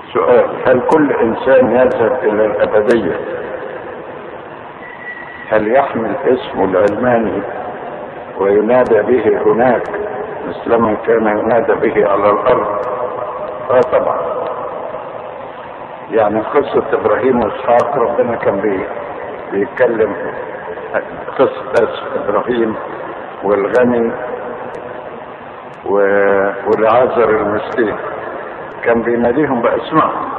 سؤال هل كل انسان يذهب الى الابديه هل يحمل اسمه العلماني وينادى به هناك مثلما كان ينادى به على الارض اه طبعا يعني قصة ابراهيم واسحاق ربنا كان بي بيتكلم قصة اسف ابراهيم والغني و... والعازر المسكين كان بيناديهم باسمائهم